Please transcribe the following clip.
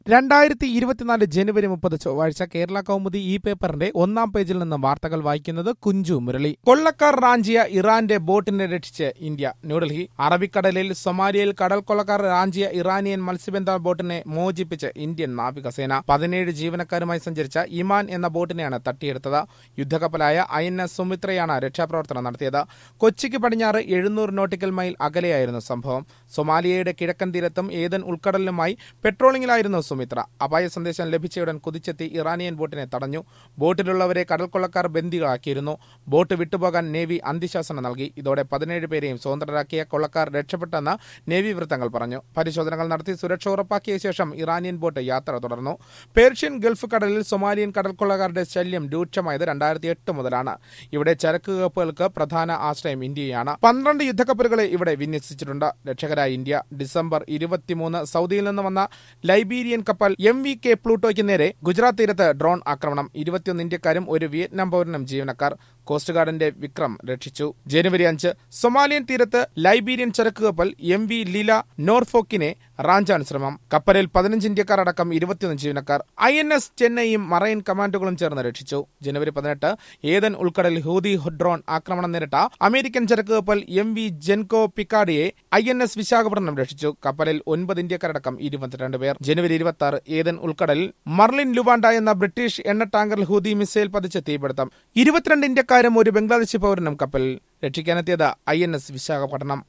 രണ്ടായിരത്തി ഇരുപത്തിനാല് ജനുവരി മുപ്പത് ചൊവ്വാഴ്ച കേരള കൗമുദി ഈ പേപ്പറിന്റെ ഒന്നാം പേജിൽ നിന്ന് വാർത്തകൾ വായിക്കുന്നത് കുഞ്ചു മുരളി കൊള്ളക്കാർ റാഞ്ചിയ ഇറാന്റെ ബോട്ടിനെ രക്ഷിച്ച് ഇന്ത്യ ന്യൂഡൽഹി അറബിക്കടലിൽ സൊമാലിയയിൽ കടൽ കൊള്ളക്കാർ റാഞ്ചിയ ഇറാനിയൻ മത്സ്യബന്ധന ബോട്ടിനെ മോചിപ്പിച്ച് ഇന്ത്യൻ നാവികസേന പതിനേഴ് ജീവനക്കാരുമായി സഞ്ചരിച്ച ഇമാൻ എന്ന ബോട്ടിനെയാണ് തട്ടിയെടുത്തത് യുദ്ധക്കപ്പലായ ഐ എൻ എസ് സുമിത്രയാണ് രക്ഷാപ്രവർത്തനം നടത്തിയത് കൊച്ചിക്ക് പടിഞ്ഞാറ് എഴുന്നൂറ് നോട്ടിക്കൽ മൈൽ അകലെയായിരുന്നു സംഭവം സൊമാലിയയുടെ കിഴക്കൻ തീരത്തും ഏതൻ ഉൾക്കടലിലുമായി പെട്രോളിംഗിലായിരുന്നു സുമിത്ര അപായ സന്ദേശം ലഭിച്ചയുടൻ കുതിച്ചെത്തി ഇറാനിയൻ ബോട്ടിനെ തടഞ്ഞു ബോട്ടിലുള്ളവരെ കടൽക്കൊള്ളക്കാർ ബന്ദികളാക്കിയിരുന്നു ബോട്ട് വിട്ടുപോകാൻ നേവി അന്ത്യശാസനം നൽകി ഇതോടെ പതിനേഴ് പേരെയും സ്വതന്ത്രരാക്കിയ കൊള്ളക്കാർ രക്ഷപ്പെട്ടെന്ന് നേവി വൃത്തങ്ങൾ പറഞ്ഞു പരിശോധനകൾ നടത്തി സുരക്ഷ ഉറപ്പാക്കിയ ശേഷം ഇറാനിയൻ ബോട്ട് യാത്ര തുടർന്നു പേർഷ്യൻ ഗൾഫ് കടലിൽ സൊമാലിയൻ കടൽക്കൊള്ളക്കാരുടെ ശല്യം രൂക്ഷമായത് രണ്ടായിരത്തി എട്ട് മുതലാണ് ഇവിടെ ചരക്ക് കപ്പലുകൾക്ക് പ്രധാന ആശ്രയം ഇന്ത്യയാണ് പന്ത്രണ്ട് യുദ്ധക്കപ്പലുകളെ ഇവിടെ വിന്യസിച്ചിട്ടുണ്ട് രക്ഷകരായ ഇന്ത്യ ഡിസംബർ ഇരുപത്തിമൂന്ന് സൗദിയിൽ നിന്ന് വന്ന ലൈബീരിയൻ കപ്പൽ എം വി കെ പ്ലൂട്ടോയ്ക്ക് നേരെ ഗുജറാത്ത് തീരത്ത് ഡ്രോൺ ആക്രമണം ഇരുപത്തിയൊന്ന് ഇന്ത്യക്കാരും ഒരു വിയറ്റ്നാം പൗരനും ജീവനക്കാർ കോസ്റ്റ് ഗാർഡിന്റെ വിക്രം രക്ഷിച്ചു ജനുവരി അഞ്ച് സൊമാലിയൻ തീരത്ത് ലൈബീരിയൻ ചരക്ക് കപ്പൽ എം വി ലീല നോർഫോക്കിനെ റാഞ്ചാൻ ശ്രമം കപ്പലിൽ പതിനഞ്ച് ഇന്ത്യക്കാർ അടക്കം ഇരുപത്തിയൊന്ന് ജീവനക്കാർ ഐ എൻ എസ് ചെന്നൈയും മറൈൻ കമാൻഡുകളും ചേർന്ന് രക്ഷിച്ചു ജനുവരി പതിനെട്ട് ഏതൻ ഉൾക്കടലിൽ ഹൂതി ഡ്രോൺ ആക്രമണം നേരിട്ട അമേരിക്കൻ ചരക്ക് കപ്പൽ എം വി ജെൻകോ പിക്കാഡിയെ ഐ എൻ എസ് വിശാഖപട്ടണം രക്ഷിച്ചു കപ്പലിൽ ഒൻപത് ഇന്ത്യക്കാരടക്കം ഇരുപത്തിരണ്ട് പേർ ജനുവരി ഇരുപത്തി ആറ് ഏതൻ ഉൾക്കടലിൽ മർലിൻ ലുവാണ്ട എന്ന ബ്രിട്ടീഷ് എണ്ണ ടാങ്കറിൽ ഹൂതി മിസൈൽ പതിച്ച് തീപിടുത്തം ഇരുപത്തിരണ്ട് ഇന്ത്യക്കാരും ഒരു ബംഗ്ലാദേശി പൗരനും കപ്പലിൽ രക്ഷിക്കാനെത്തിയത് ഐ എൻ എസ് വിശാഖപട്ടണം